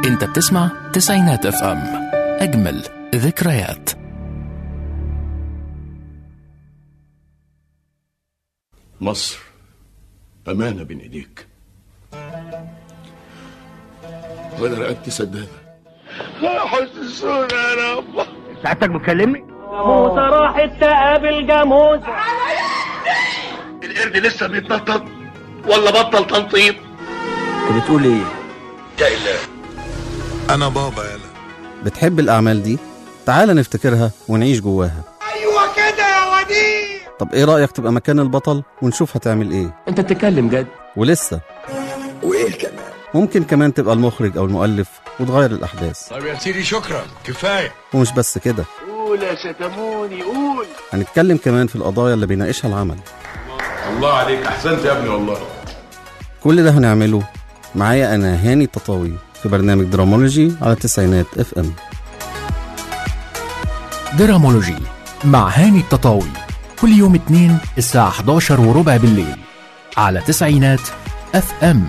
انت بتسمع تسعينات اف ام اجمل ذكريات مصر أمانة بين إيديك وأنا رقبتي سدادة حسسونا يا رب سعادتك بتكلمني؟ موسى راحت تقابل جاموسة القرد لسه بيتنطط ولا بطل تنطيط انت بتقول ايه؟ يا إله انا بابا يلا بتحب الأعمال دي؟ تعال نفتكرها ونعيش جواها أيوة كده يا وديع طب إيه رأيك تبقى مكان البطل ونشوف هتعمل إيه؟ انت بتتكلم جد ولسه وايه كمان ممكن كمان تبقى المخرج أو المؤلف وتغير الأحداث طب يا سيدي شكرا كفايه ومش بس كده قول يا شتموني قول هنتكلم كمان في القضايا اللي بيناقشها العمل الله عليك احسنت يا ابني والله كل ده هنعمله معايا أنا هاني التطاوي في برنامج درامولوجي على تسعينات اف ام درامولوجي مع هاني التطاوي كل يوم اثنين الساعة 11 وربع بالليل على تسعينات اف ام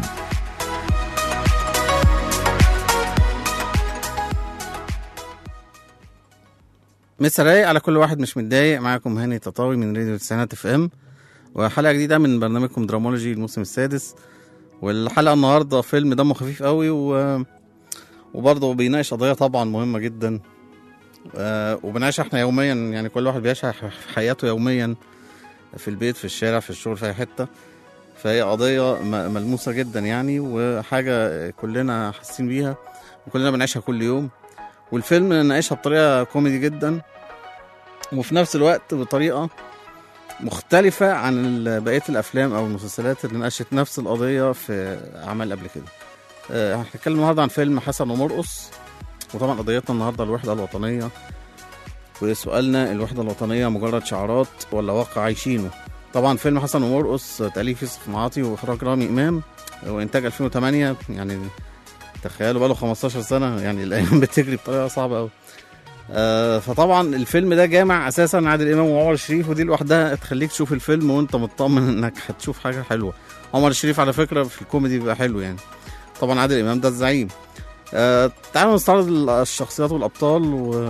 مسا رايق على كل واحد مش متضايق معاكم هاني تطاوي من راديو تسعينات اف ام وحلقه جديده من برنامجكم درامولوجي الموسم السادس والحلقه النهارده فيلم دمه خفيف قوي و... وبرضه بيناقش قضيه طبعا مهمه جدا آه، وبنعيشها احنا يوميا يعني كل واحد بيعيشها في حياته يوميا في البيت في الشارع في الشغل في اي حته فهي قضيه م- ملموسه جدا يعني وحاجه كلنا حاسين بيها وكلنا بنعيشها كل يوم والفيلم ناقشها بطريقه كوميدي جدا وفي نفس الوقت بطريقه مختلفة عن ال- بقية الأفلام أو المسلسلات اللي ناقشت نفس القضية في أعمال قبل كده. آه، هنتكلم النهاردة عن فيلم حسن ومرقص وطبعا قضيتنا النهاردة الوحدة الوطنية وسؤالنا الوحدة الوطنية مجرد شعارات ولا واقع عايشينه طبعا فيلم حسن ومرقص تأليف يوسف معاطي وإخراج رامي إمام وإنتاج 2008 يعني تخيلوا بقاله 15 سنة يعني الأيام بتجري بطريقة صعبة أوي آه فطبعا الفيلم ده جامع اساسا عادل امام وعمر الشريف ودي لوحدها تخليك تشوف الفيلم وانت مطمن انك هتشوف حاجه حلوه عمر الشريف على فكره في الكوميدي بيبقى حلو يعني طبعا عادل امام ده الزعيم آه تعالوا نستعرض الشخصيات والابطال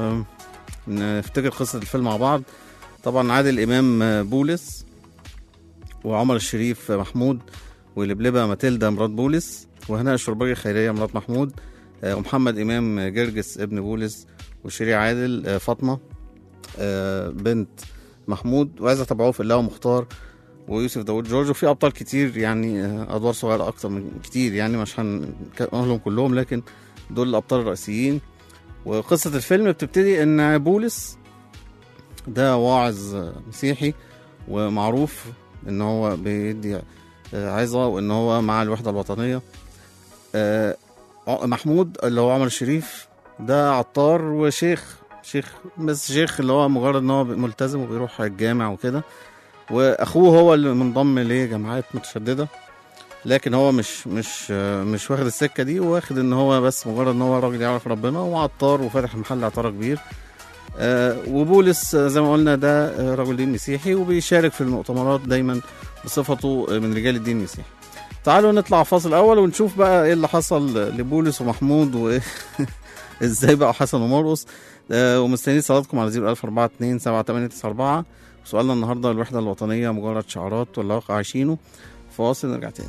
ونفتكر قصه الفيلم مع بعض طبعا عادل امام آه، بولس وعمر الشريف آه، محمود ولبلبه ماتيلدا مرات بولس وهناء الشرباجي خيريه مرات محمود آه، ومحمد امام آه، جرجس ابن بولس وشيري عادل آه، فاطمه آه، بنت محمود وعايزه تبعوه في الله ومختار ويوسف داوود جورج وفي ابطال كتير يعني آه، ادوار صغيره اكتر من كتير يعني مش هنقولهم كلهم لكن دول الابطال الرئيسيين وقصه الفيلم بتبتدي ان بولس ده واعظ آه، مسيحي ومعروف ان هو بيدي آه، عظه وان هو مع الوحده الوطنيه آه، ع- محمود اللي هو عمر الشريف ده عطار وشيخ شيخ بس شيخ اللي هو مجرد ان هو ملتزم وبيروح الجامع وكده واخوه هو اللي منضم لجماعات متشدده لكن هو مش مش مش واخد السكه دي واخد ان هو بس مجرد ان هو راجل يعرف ربنا وعطار وفاتح محل عطاره كبير آه، وبولس آه، زي ما قلنا ده آه، رجل دين مسيحي وبيشارك في المؤتمرات دايما بصفته آه، من رجال الدين المسيحي تعالوا نطلع فاصل اول ونشوف بقى ايه اللي حصل لبولس ومحمود وايه ازاي بقى حسن ومرقص آه، ومستنيين صلاتكم على 01042 7894 سؤالنا النهارده الوحده الوطنيه مجرد شعارات ولا واقع عايشينه فاصل نرجع تاني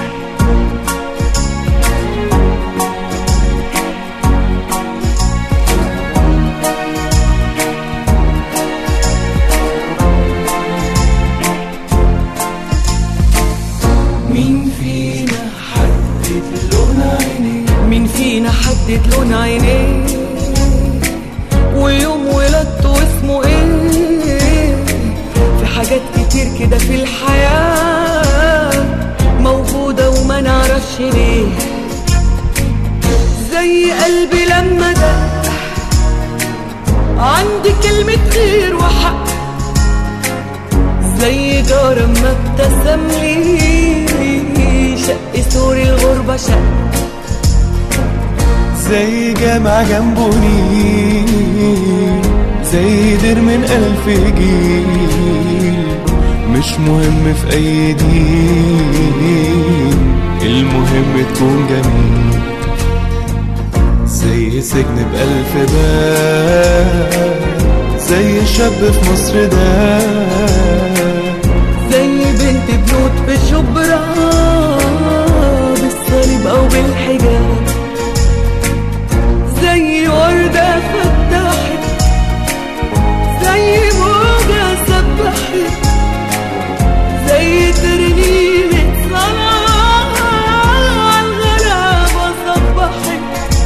مين فينا حدد لون عينيه مين فينا حدد لون عينيه ويوم ولادته اسمه ايه في حاجات كتير كده في الحياة موجودة وما نعرفش ليه زي قلبي لما دق عندي كلمة خير وحق زي جار ما ابتسم لي شق سور الغربة شق زي جامع جنبه نيل زي دير من ألف جيل مش مهم في أي دين المهم تكون جميل زي سجن بألف باب زي شاب في مصر ده زي بنت بنوت في الشبرا بالصليب او بالحجاب زي وردة فتحت زي موجة سبحت زي ترنيمة صلاة عالغلابة صبحت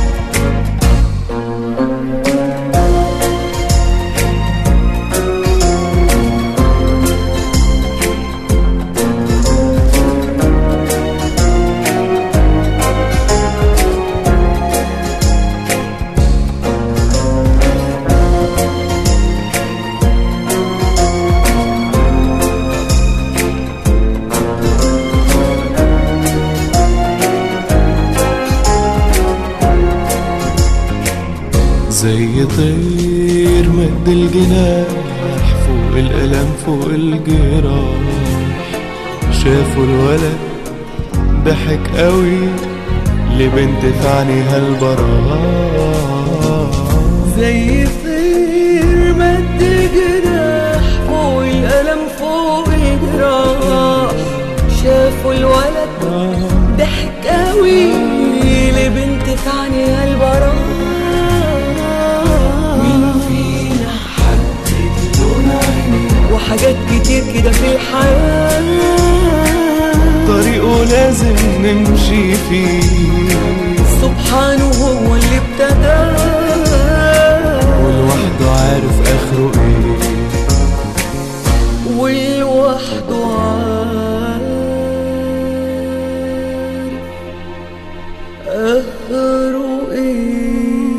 زي طير مد الجناح فوق الألم فوق الجراح شافوا الولد ضحك قوي لبنت في عينيها البراح زي طير مد جناح فوق الألم فوق الجراح شافوا الولد ضحك قوي لبنت في عينيها البراح مين فينا حدد لون عينيه وحاجات كتير كده في الحياة طريقه لازم نمشي فيه سبحانه هو اللي ابتدى ولوحده عارف آخره إيه ولوحده عارف آخره إيه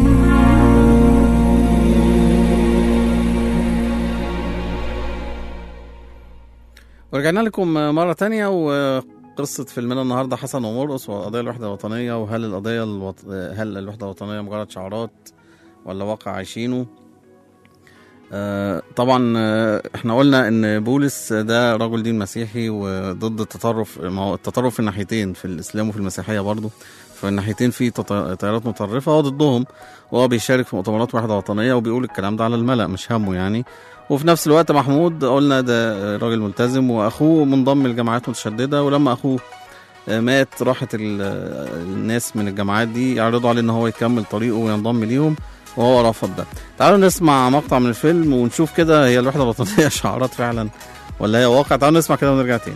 ورجعنا لكم مرة تانية وقصة فيلمنا النهاردة حسن ومرقص وقضية الوحدة الوطنية وهل القضية الوط... هل الوحدة الوطنية مجرد شعارات ولا واقع عايشينه آه، طبعا آه، احنا قلنا ان بولس ده رجل دين مسيحي وضد التطرف ما هو التطرف في الناحيتين في الاسلام وفي المسيحيه برضه في الناحيتين في تط- تيارات متطرفه هو ضدهم وهو بيشارك في مؤتمرات وحده وطنيه وبيقول الكلام ده على الملأ مش همه يعني وفي نفس الوقت محمود قلنا ده راجل ملتزم واخوه منضم لجماعات متشدده ولما اخوه آه، مات راحت ال- الناس من الجماعات دي يعرضوا عليه ان هو يكمل طريقه وينضم ليهم وهو رفض ده تعالوا نسمع مقطع من الفيلم ونشوف كده هي الوحده الوطنيه شعارات فعلا ولا هي واقع تعالوا نسمع كده ونرجع تاني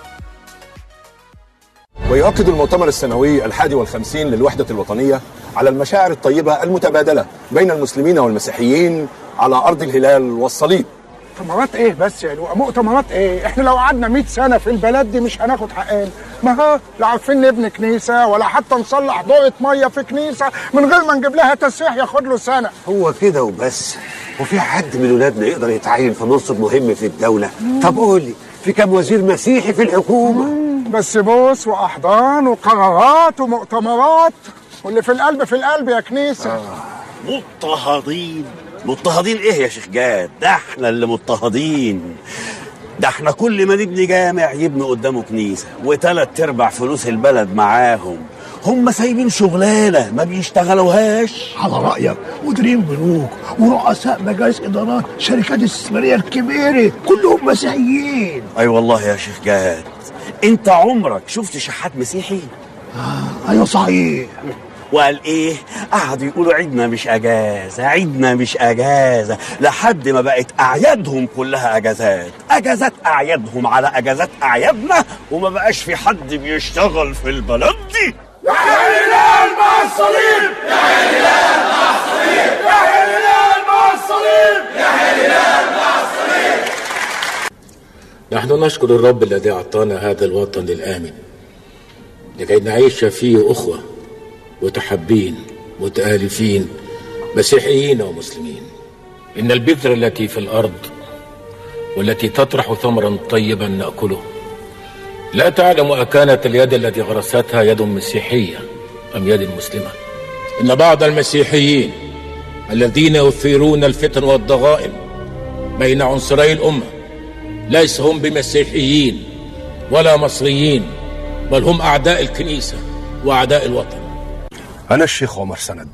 ويؤكد المؤتمر السنوي الحادي والخمسين للوحدة الوطنية على المشاعر الطيبة المتبادلة بين المسلمين والمسيحيين على أرض الهلال والصليب مؤتمرات ايه بس يا لؤى مؤتمرات ايه احنا لو قعدنا 100 سنه في البلد دي مش هناخد حقنا ما ها لا عارفين نبني كنيسه ولا حتى نصلح دورة ميه في كنيسه من غير ما نجيب لها تسريح ياخد له سنه هو كده وبس وفي حد من ولادنا يقدر يتعين في منصب مهم في الدولة طب قول لي في كم وزير مسيحي في الحكومة بس بوس واحضان وقرارات ومؤتمرات واللي في القلب في القلب يا كنيسه مضطهدين مضطهدين ايه يا شيخ جاد ده احنا اللي مضطهدين ده احنا كل ما نبني جامع يبنوا قدامه كنيسة وتلات ارباع فلوس البلد معاهم هم سايبين شغلانة ما بيشتغلوهاش على رأيك مديرين بنوك ورؤساء مجالس إدارات شركات الاستثمارية الكبيرة كلهم مسيحيين اي والله يا شيخ جاد انت عمرك شفت شحات مسيحي أيوة صحيح وقال ايه قعدوا يقولوا عيدنا مش اجازه عيدنا مش اجازه لحد ما بقت اعيادهم كلها اجازات اجازات اعيادهم على اجازات اعيادنا وما بقاش في حد بيشتغل في البلد دي يا هلال مع الصليب يا هلال مع الصليب يا هلال مع الصليب يا هلال مع الصليب نحن نشكر الرب الذي أعطانا هذا الوطن الآمن لكي نعيش فيه أخوة متحبين متآلفين مسيحيين ومسلمين إن البذرة التي في الأرض والتي تطرح ثمرا طيبا نأكله لا تعلم أكانت اليد التي غرستها يد مسيحية أم يد مسلمة إن بعض المسيحيين الذين يثيرون الفتن والضغائن بين عنصري الأمة ليس هم بمسيحيين ولا مصريين بل هم أعداء الكنيسة وأعداء الوطن أنا الشيخ عمر سند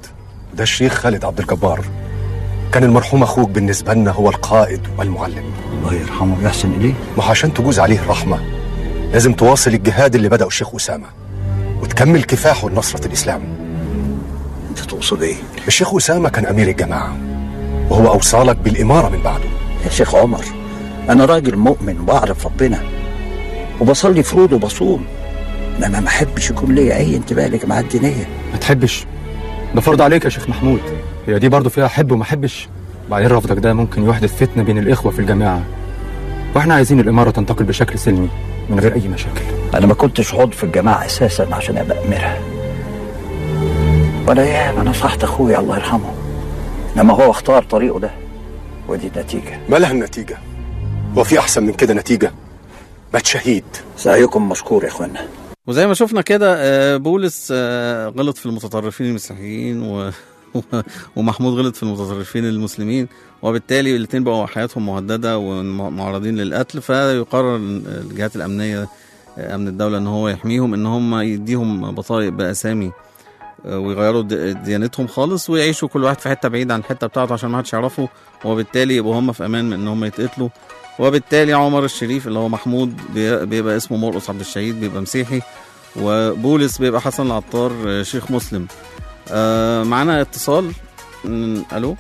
ده الشيخ خالد عبد الجبار كان المرحوم اخوك بالنسبه لنا هو القائد والمعلم الله يرحمه ويحسن اليه ما هو عشان تجوز عليه الرحمه لازم تواصل الجهاد اللي بدأه الشيخ أسامة وتكمل كفاحه لنصرة الإسلام انت تقصد ايه الشيخ أسامة كان أمير الجماعة وهو أوصالك بالإمارة من بعده يا شيخ عمر انا راجل مؤمن وبعرف ربنا وبصلي فروض وبصوم انما ما احبش يكون ليا اي انتباه للجماعات الدينيه ما تحبش ده فرض عليك يا شيخ محمود هي دي برضه فيها حب وما حبش بعدين رفضك ده ممكن يحدث فتنة بين الإخوة في الجماعة واحنا عايزين الإمارة تنتقل بشكل سلمي من غير أي مشاكل انا ما كنتش عضو في الجماعه اساسا عشان ابقى اميرها ولا ياما نصحت اخويا الله يرحمه انما هو اختار طريقه ده ودي النتيجه ما لها النتيجة وفي أحسن من كده نتيجة مات شهيد سعيكم مشكور يا اخوانا وزي ما شفنا كده آه، بولس آه، غلط في المتطرفين المسيحيين و... ومحمود غلط في المتطرفين المسلمين وبالتالي الاثنين بقوا حياتهم مهدده ومعرضين للقتل فيقرر الجهات الامنيه آه، امن الدوله ان هو يحميهم ان هم يديهم بطايق باسامي آه، ويغيروا د- ديانتهم خالص ويعيشوا كل واحد في حته بعيد عن الحته بتاعته عشان ما حدش يعرفه وبالتالي يبقوا هم في امان من ان هم يتقتلوا وبالتالي عمر الشريف اللي هو محمود بي- بيبقى اسمه مرقص عبد الشهيد بيبقى مسيحي وبولس بيبقى حسن العطار آه، شيخ مسلم آه معانا اتصال م- الو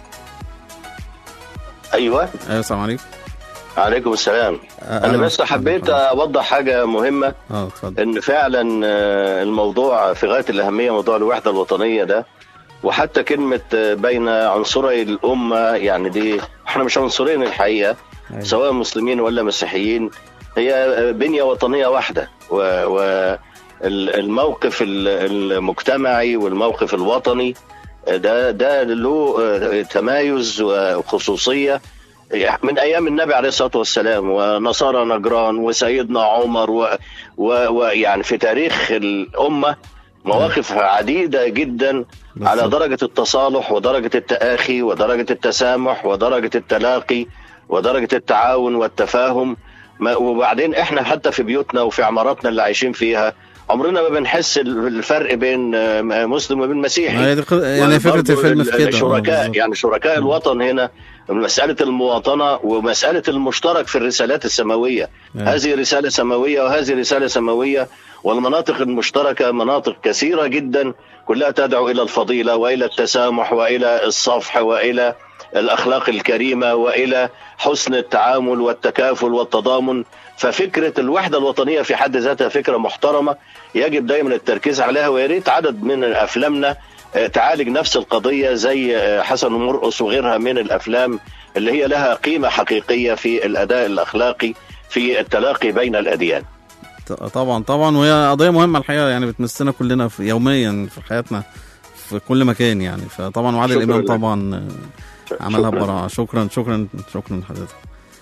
ايوه ايوه السلام عليكم عليكم السلام آه، انا أهلا. بس حبيت اوضح حاجه مهمه اه اتفضل ان فعلا آه، الموضوع في غايه الاهميه موضوع الوحده الوطنيه ده وحتى كلمه آه، بين عنصري الامه يعني دي احنا مش عنصرين الحقيقه أيوة. سواء مسلمين ولا مسيحيين هي آه، بنيه وطنيه واحده و, و ال- الموقف ال- المجتمعي والموقف الوطني آه، ده ده له آه، تمايز وخصوصيه من ايام النبي عليه الصلاه والسلام ونصارى نجران وسيدنا عمر ويعني و... و... يعني في تاريخ الامه مواقف عديده جدا على درجه التصالح ودرجه التآخي ودرجه التسامح ودرجه التلاقي ودرجه التعاون والتفاهم ما... وبعدين احنا حتى في بيوتنا وفي عماراتنا اللي عايشين فيها عمرنا ما بنحس الفرق بين آه، مسلم وبين مسيحي ما هي دي ق- يعني فكرة وبرضه الفيلم في ال- كده، آه، الشركاء بالظبط. يعني شركاء الوطن هنا مسألة المواطنة ومسألة المشترك في الرسالات السماوية أيوة. هذه رسالة سماوية وهذه رسالة سماوية والمناطق المشتركة مناطق كثيرة جدا كلها تدعو إلى الفضيلة وإلى التسامح وإلى الصفح وإلى الأخلاق الكريمة وإلى حسن التعامل والتكافل والتضامن ففكرة الوحدة الوطنية في حد ذاتها فكرة محترمة يجب دايما التركيز عليها ويا ريت عدد من أفلامنا آه، تعالج نفس القضية زي آه، حسن ومرقص وغيرها من الأفلام اللي هي لها قيمة حقيقية في الأداء الأخلاقي في التلاقي بين الأديان ط- طبعا طبعا وهي قضيه مهمه الحقيقه يعني بتمسنا كلنا في يوميا في حياتنا في كل مكان يعني فطبعا وعادل شكراً امام لك. طبعا آه، عملها شكراً. ببراعه شكرا شكرا شكرا لحضرتك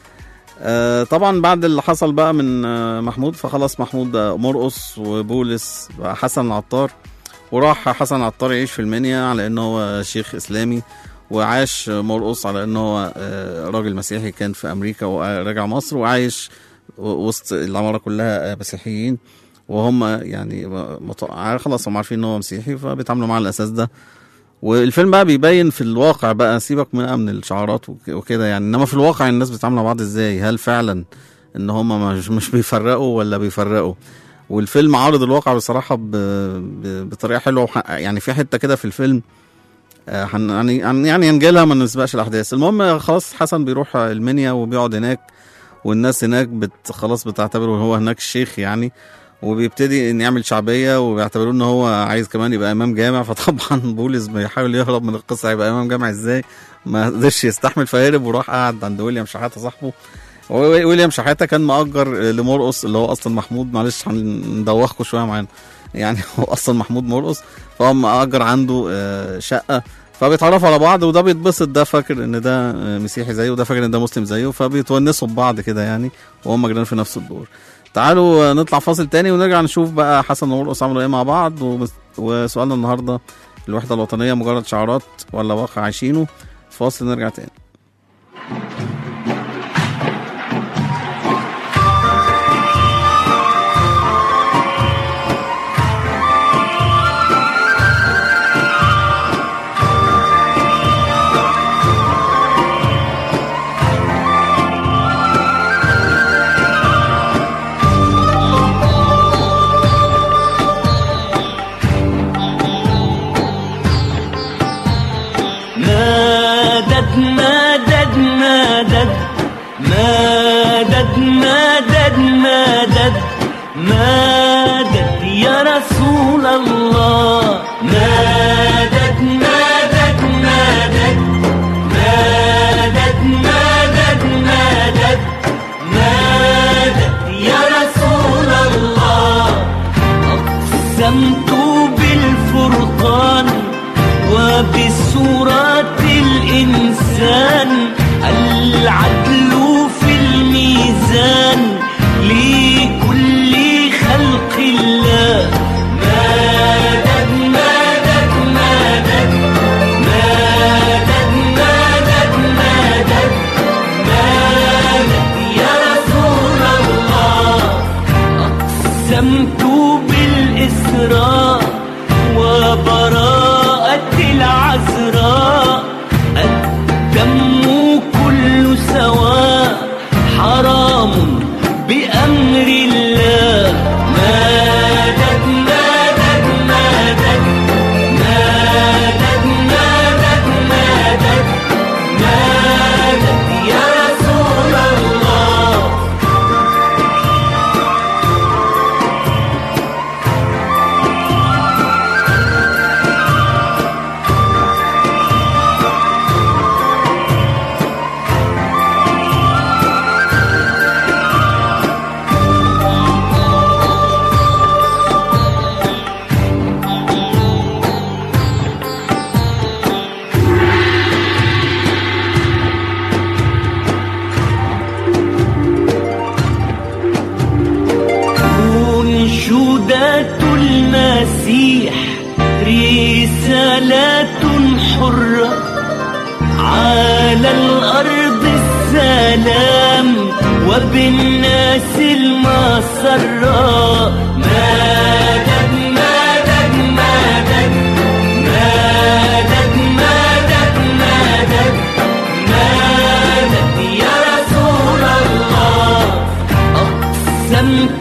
آه، طبعا بعد اللي حصل بقى من آه، محمود فخلاص محمود ده مرقص وبولس بقى حسن العطار وراح حسن العطار يعيش في المنيا على انه هو شيخ اسلامي وعاش مرقص على انه هو آه، راجل مسيحي كان في امريكا ورجع مصر وعايش وسط العماره كلها آه، مسيحيين وهم يعني مط... خلاص هم عارفين ان هو مسيحي فبيتعاملوا معاه على الاساس ده والفيلم بقى بيبين في الواقع بقى سيبك من من الشعارات وك- وكده يعني انما في الواقع الناس بتتعامل مع بعض ازاي هل فعلا ان هم مش مش بيفرقوا ولا بيفرقوا والفيلم عارض الواقع بصراحه ب... ب... بطريقه حلوه وح... يعني في حته كده في الفيلم آه، هن... يعني هن- يعني هنجيلها ما نسبقش الاحداث المهم خلاص حسن بيروح المنيا وبيقعد هناك والناس هناك بت... خلاص بتعتبره هو هناك الشيخ يعني وبيبتدي ان يعمل شعبيه وبيعتبروه ان هو عايز كمان يبقى امام جامع فطبعا بولس بيحاول يهرب من القصه هيبقى امام جامع ازاي ما قدرش يستحمل فهرب وراح قعد عند ويليام شحاته صاحبه و- ويليام شحاته كان مأجر لمرقص اللي هو اصلا محمود معلش هندوخكم شويه معانا يعني هو اصلا محمود مرقص فهو مأجر عنده آه، شقه فبيتعرفوا على بعض وده بيتبسط ده فاكر ان ده آه، مسيحي زيه وده فاكر ان ده مسلم زيه فبيتونسوا ببعض كده يعني وهم جيران في نفس الدور تعالوا نطلع فاصل تاني ونرجع نشوف بقى حسن ومرقص عملوا ايه مع بعض ومس- وسؤالنا النهارده الوحده الوطنيه مجرد شعارات ولا واقع عايشينه فاصل نرجع تاني يا رسول الله مدد مدد مدد مدد مدد مدد مدد يا رسول الله أقسمت بالفرقان وبسورة الإنسان العدل في الميزان لكل خلق الله مدد مدد مدد مدد مدد مدد مدد يا رسول الله أقسمت بالإسراء وبراءة العذراء الدم كل سواء حرام بأمر الله مدد مدد مدد مدد مدد مدد مدد يا رسول الله أنشودة المسيح رسالة حرة على الأرض السلام وبالناس المسرة مدد مدد مدد مدد مدد مدد مدد يا رسول الله أقسمت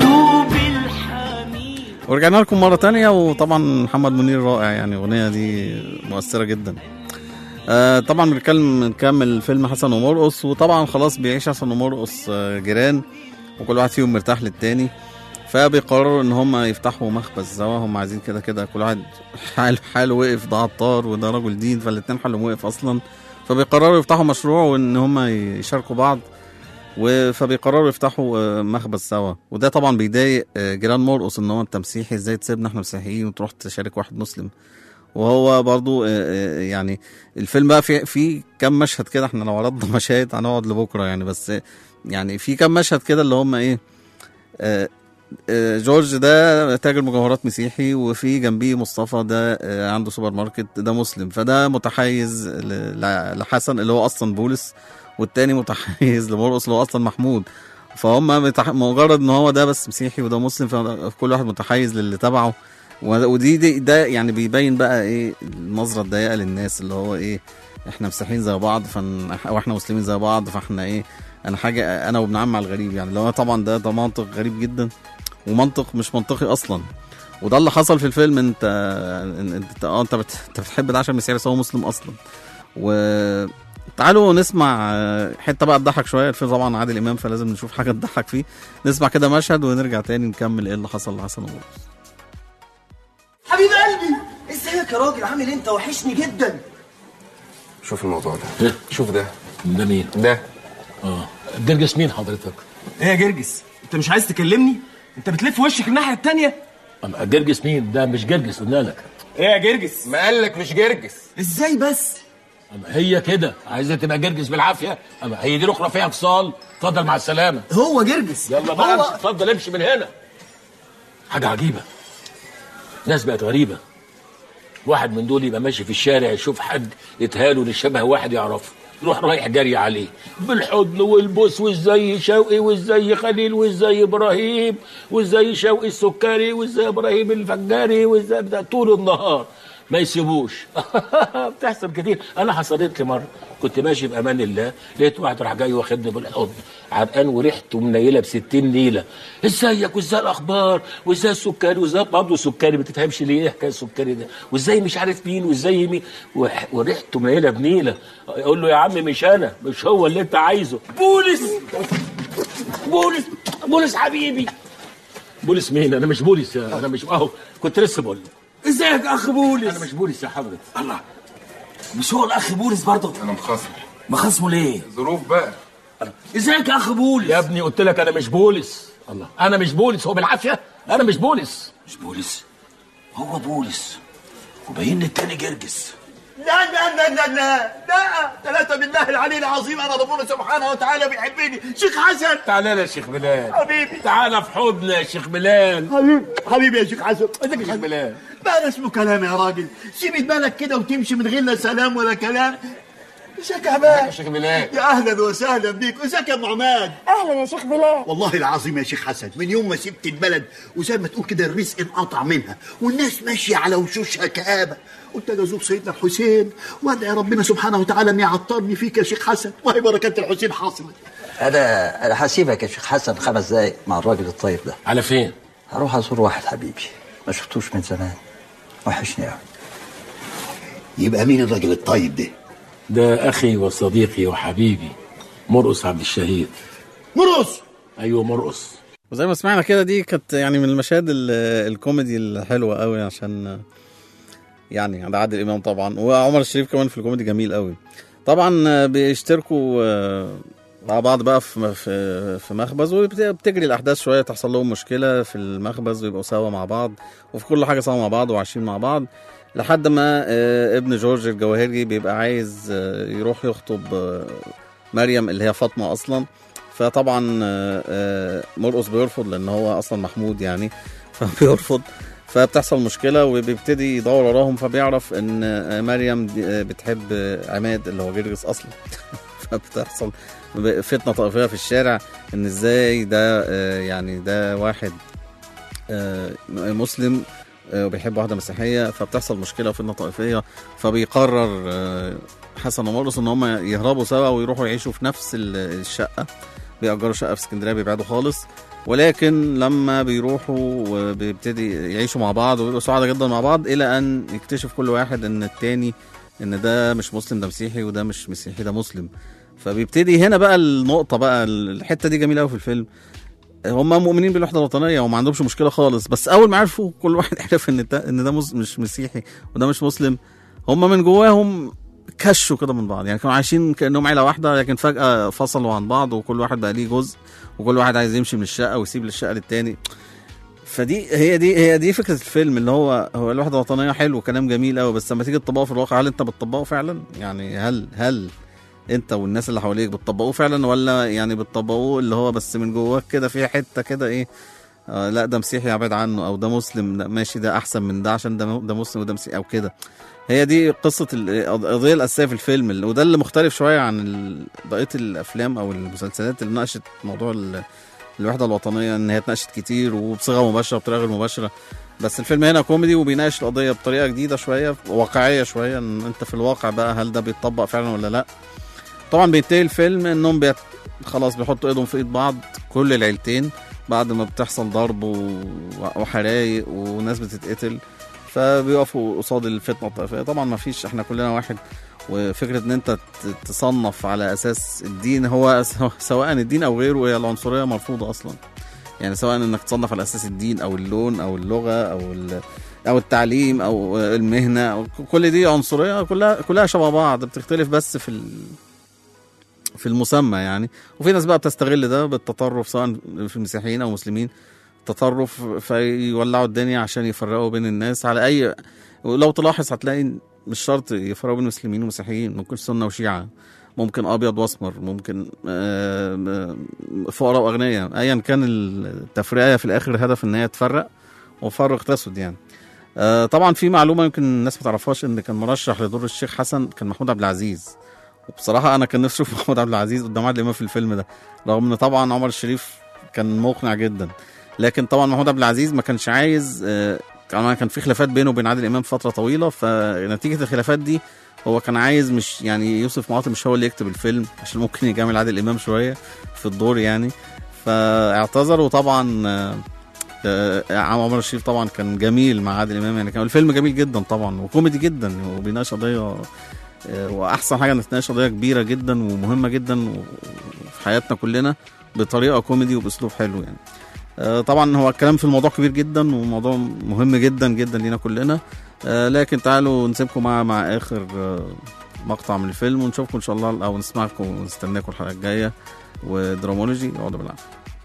ورجعنا لكم مرة تانية وطبعا محمد منير رائع يعني الأغنية دي مؤثرة جدا آه طبعا بنتكلم نكمل فيلم حسن ومرقص وطبعا خلاص بيعيش حسن ومرقص آه جيران وكل واحد فيهم مرتاح للتاني فبيقرروا ان هم يفتحوا مخبز سوا هم عايزين كده كده كل واحد حال حاله وقف ده عطار وده رجل دين فالاتنين حالهم وقف اصلا فبيقرروا يفتحوا مشروع وان هم يشاركوا بعض و- فبيقرروا يفتحوا آه، مخبز سوا وده طبعا بيضايق آه، جيران مرقص ان هو انت مسيحي ازاي تسيبنا احنا مسيحيين وتروح تشارك واحد مسلم وهو برضو آه، آه، يعني الفيلم بقى في في كام مشهد كده احنا لو عرضنا مشاهد هنقعد لبكره يعني بس آه، يعني في كام مشهد كده اللي هم ايه آه، آه، جورج ده تاجر مجوهرات مسيحي وفي جنبيه مصطفى ده آه، عنده سوبر ماركت ده مسلم فده متحيز ل- ل- لحسن اللي هو اصلا بولس والتاني متحيز لمرقص اللي هو اصلا محمود فهم متح... مجرد ان هو ده بس مسيحي وده مسلم فكل واحد متحيز للي تبعه و- ودي دي ده يعني بيبين بقى ايه النظره الضيقه للناس اللي هو ايه احنا مسيحيين زي بعض فن... واحنا مسلمين زي بعض فاحنا ايه انا حاجه انا وابن عم على الغريب يعني اللي هو طبعا ده ده منطق غريب جدا ومنطق مش منطقي اصلا وده اللي حصل في الفيلم انت انت اه انت بت... انت بتحب ده عشان مسيحي بس هو مسلم اصلا و تعالوا نسمع آه، حته بقى تضحك شويه الفيلم طبعا عادل امام فلازم نشوف حاجه تضحك فيه نسمع كده مشهد ونرجع تاني نكمل ايه اللي حصل لحسن ومرقص حبيب قلبي ازيك يا راجل عامل إيه؟ انت وحشني جدا شوف الموضوع ده شوف ده ده مين؟ ده اه جرجس مين حضرتك؟ ايه يا جرجس انت مش عايز تكلمني انت بتلف وشك الناحيه التانية أما جرجس مين؟ ده مش جرجس قلنا لك ايه يا جرجس ما قالك مش جرجس ازاي بس أما هي كده عايزه تبقى جرجس بالعافيه اما هي دي الاخرى فيها فصال اتفضل مع السلامه هو جرجس يلا بقى هو- امشي اتفضل امشي من هنا حاجه عجيبه ناس بقت غريبه واحد من دول يبقى ماشي في الشارع يشوف حد يتهاله لشبه واحد يعرفه يروح رايح جري عليه بالحضن والبوس وازاي شوقي وازاي خليل وازاي ابراهيم وازاي شوقي السكري وازاي ابراهيم الفجاري وازاي بتاع طول النهار ما يسيبوش بتحصل كتير انا حصلت لي مره كنت ماشي بامان الله لقيت واحد راح جاي واخدني بالحضن عرقان وريحته منيله ب 60 نيله ازيك وازاي الاخبار وازاي السكري وازاي برضه سكري ما تفهمش ليه ايه حكايه السكري ده وازاي مش عارف مين وازاي مين وح- وريحته منيله بنيله اقول له يا عم مش انا مش هو اللي انت عايزه بولس بولس بولس حبيبي بوليس مين انا مش بوليس انا مش اهو كنت لسه بقول لك. ازيك يا اخ بولس انا مش بوليس يا حضرتك الله مش هو الاخ بولس برضه انا مخاصم مخاصمه ليه ظروف بقى ازيك يا اخ بولس يا ابني قلت لك انا مش بوليس الله انا مش بوليس هو بالعافيه انا مش بوليس مش بولس هو بولس وباين لي التاني جرجس لا لا لا لا لا لا ثلاثة بالله العلي العظيم أنا ربنا سبحانه وتعالى بيحبني شيخ حسن تعالى لي يا شيخ بلال حبيبي تعالى في حضني يا شيخ بلال حبيبي حبيبي يا شيخ حسن ازيك يا شيخ بلال بقى اسمه كلام يا راجل سيب بالك كده وتمشي من غير لا سلام ولا كلام ازيك يا يا عماد شيخ بلال يا اهلا وسهلا بيك ازيك يا ام عماد اهلا يا شيخ بلال والله العظيم يا شيخ حسن من يوم ما سبت البلد وزي ما تقول كده الرزق انقطع منها والناس ماشيه على وشوشها كآبه قلت اجي ازور سيدنا الحسين وادعي ربنا سبحانه وتعالى ان يعطرني فيك يا شيخ حسن وهي بركات الحسين حاصله انا انا هسيبك يا شيخ حسن خمس دقايق مع الراجل الطيب ده على فين هروح ازور واحد حبيبي ما شفتوش من زمان وحشني قوي يبقى مين الراجل الطيب ده ده اخي وصديقي وحبيبي مرقص عبد الشهيد مرقص ايوه مرقص وزي ما سمعنا كده دي كانت يعني من المشاهد ال- الكوميدي الحلوه قوي عشان يعني ده عادل امام طبعا وعمر الشريف كمان في الكوميدي جميل قوي طبعا بيشتركوا آه، مع بعض بقى في في في مخبز وبتجري الاحداث شويه تحصل لهم مشكله في المخبز ويبقوا سوا مع بعض وفي كل حاجه سوا مع بعض وعايشين مع بعض لحد ما آه، ابن جورج الجواهرجي بيبقى عايز آه، يروح يخطب آه، مريم اللي هي فاطمه اصلا فطبعا آه، آه، مرقص بيرفض لان هو اصلا محمود يعني فبيرفض فبتحصل مشكله وبيبتدي يدور وراهم فبيعرف ان آه، مريم دي- آه، بتحب آه، عماد اللي هو جرجس اصلا فبتحصل فتنه طائفيه في الشارع ان ازاي ده آه، يعني ده واحد آه، مسلم آه، وبيحب واحده مسيحيه فبتحصل مشكله وفتنه طائفيه فبيقرر آه، حسن ومرقص ان هم يهربوا سوا ويروحوا يعيشوا في نفس ال- الشقه بيأجروا شقه في اسكندريه بيبعدوا خالص ولكن لما بيروحوا وبيبتدي يعيشوا مع بعض ويبقوا سعداء جدا مع بعض الى ان يكتشف كل واحد ان التاني ان ده مش مسلم ده مسيحي وده مش مسيحي ده مسلم فبيبتدي هنا بقى النقطه بقى الحته دي جميله قوي في الفيلم هم مؤمنين بالوحده الوطنيه وما عندهمش مشكله خالص بس اول ما عرفوا كل واحد عرف ان ده ان ده مس- مش مسيحي وده مش مسلم هم من جواهم كشوا كده من بعض يعني كانوا عايشين كانهم عيله واحده لكن فجاه فصلوا عن بعض وكل واحد بقى ليه جزء وكل واحد عايز يمشي من الشقه ويسيب الشقه للتاني فدي هي دي هي دي فكره الفيلم اللي هو هو الوحده الوطنيه حلو كلام جميل قوي بس لما تيجي تطبقه في الواقع هل انت بتطبقه فعلا؟ يعني هل هل انت والناس اللي حواليك بتطبقوه فعلا ولا يعني بتطبقوه اللي هو بس من جواك كده في حته كده ايه آه لا ده مسيحي ابعد عنه او ده مسلم لا ماشي ده احسن من ده عشان ده ده مسلم وده مسيحي او كده هي دي قصه ال- القضيه الاساسيه في الفيلم ال- وده اللي مختلف شويه عن ال- بقيه الافلام او المسلسلات اللي ناقشت موضوع ال- الوحده الوطنيه ان هي اتناقشت كتير وبصيغه مباشره وبطريقه غير مباشره بس الفيلم هنا كوميدي وبيناقش القضيه بطريقه جديده شويه واقعيه شويه ان انت في الواقع بقى هل ده بيتطبق فعلا ولا لا طبعا بينتهي الفيلم انهم بيت... خلاص بيحطوا ايدهم في ايد بعض كل العيلتين بعد ما بتحصل ضرب و... وحرايق وناس بتتقتل فبيقفوا قصاد الفتنه الطائفيه طبعا ما فيش احنا كلنا واحد وفكره ان انت ت- تصنف على اساس الدين هو سو- سواء الدين او غيره هي العنصريه مرفوضه اصلا يعني سواء انك تصنف على اساس الدين او اللون او اللغه او ال... او التعليم او المهنه أو كل دي عنصريه كلها كلها شبه بعض بتختلف بس في ال... في المسمى يعني وفي ناس بقى بتستغل ده بالتطرف سواء في المسيحيين او المسلمين تطرف فيولعوا الدنيا عشان يفرقوا بين الناس على اي ولو تلاحظ هتلاقي مش شرط يفرقوا بين المسلمين والمسيحيين ممكن سنه وشيعه ممكن ابيض واسمر ممكن آه، آه، فقراء واغنياء ايا كان التفرقه في الاخر الهدف ان هي تفرق وفرق تسد يعني آه، طبعا في معلومه يمكن الناس ما تعرفهاش ان كان مرشح لدور الشيخ حسن كان محمود عبد العزيز وبصراحه انا كان نفسي اشوف محمود عبد العزيز قدام عادل امام في الفيلم ده رغم ان طبعا عمر الشريف كان مقنع جدا لكن طبعا محمود عبد العزيز ما كانش عايز آه، كان كان في خلافات بينه وبين عادل امام فتره طويله فنتيجه الخلافات دي هو كان عايز مش يعني يوسف معاطي مش هو اللي يكتب الفيلم عشان ممكن يجامل عادل امام شويه في الدور يعني فاعتذر وطبعا آه، آه، عمر الشريف طبعا كان جميل مع عادل امام يعني كان الفيلم جميل جدا طبعا وكوميدي جدا وبيناقش قضيه آه، واحسن حاجه انك تناقش قضيه كبيره جدا ومهمه جدا و- وفي حياتنا كلنا بطريقه كوميدي وباسلوب حلو يعني آه، طبعا هو الكلام في الموضوع كبير جدا وموضوع مهم جدا جدا لينا كلنا آه، لكن تعالوا نسيبكم مع مع اخر آه، مقطع من الفيلم ونشوفكم ان شاء الله او نسمعكم ونستناكم الحلقه الجايه ودرامولوجي اقعدوا بالعافيه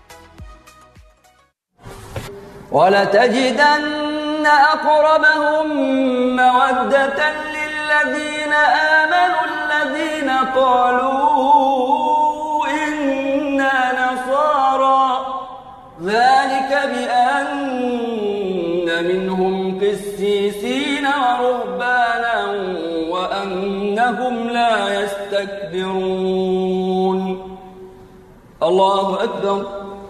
ولتجدن أقربهم مودة للذين آمنوا الذين قالوا إنا نصارى ذلك بأن منهم قسيسين ورهبانا وأنهم لا يستكبرون الله أكبر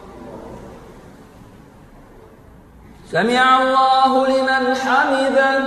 سمع الله لمن حمده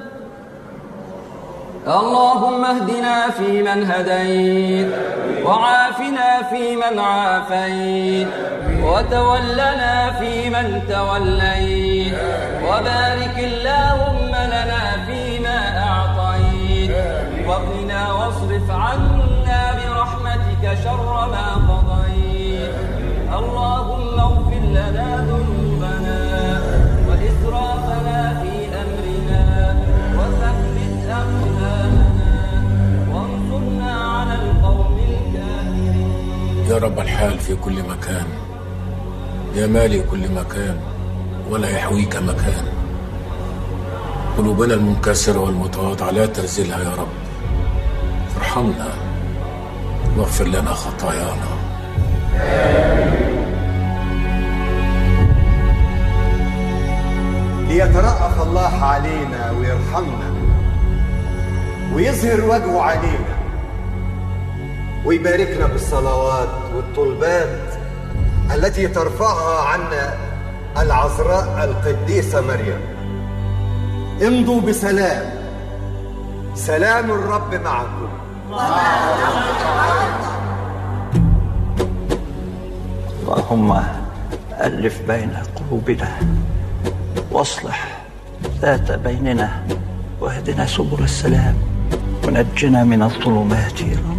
اللهم اهدنا فيمن هديت وعافنا فيمن عافيت وتولنا فيمن توليت وبارك اللهم لنا فيما أعطيت وقنا واصرف عنا برحمتك شر ما قضيت اللهم اغفر لنا ذنوبنا وإسرافنا في أمرنا وثبت أقدامنا وانصرنا على القوم الكافرين يا رب الحال في كل مكان يا مالي كل مكان ولا يحويك مكان قلوبنا المنكسرة والمتواضعة لا ترزلها يا رب ارحمنا واغفر لنا خطايانا ليترأف الله علينا ويرحمنا ويظهر وجهه علينا ويباركنا بالصلوات والطلبات التي ترفعها عنا العذراء القديسة مريم امضوا بسلام سلام الرب معكم اللهم ألف بين قلوبنا واصلح ذات بيننا واهدنا سبل السلام ونجنا من الظلمات إلى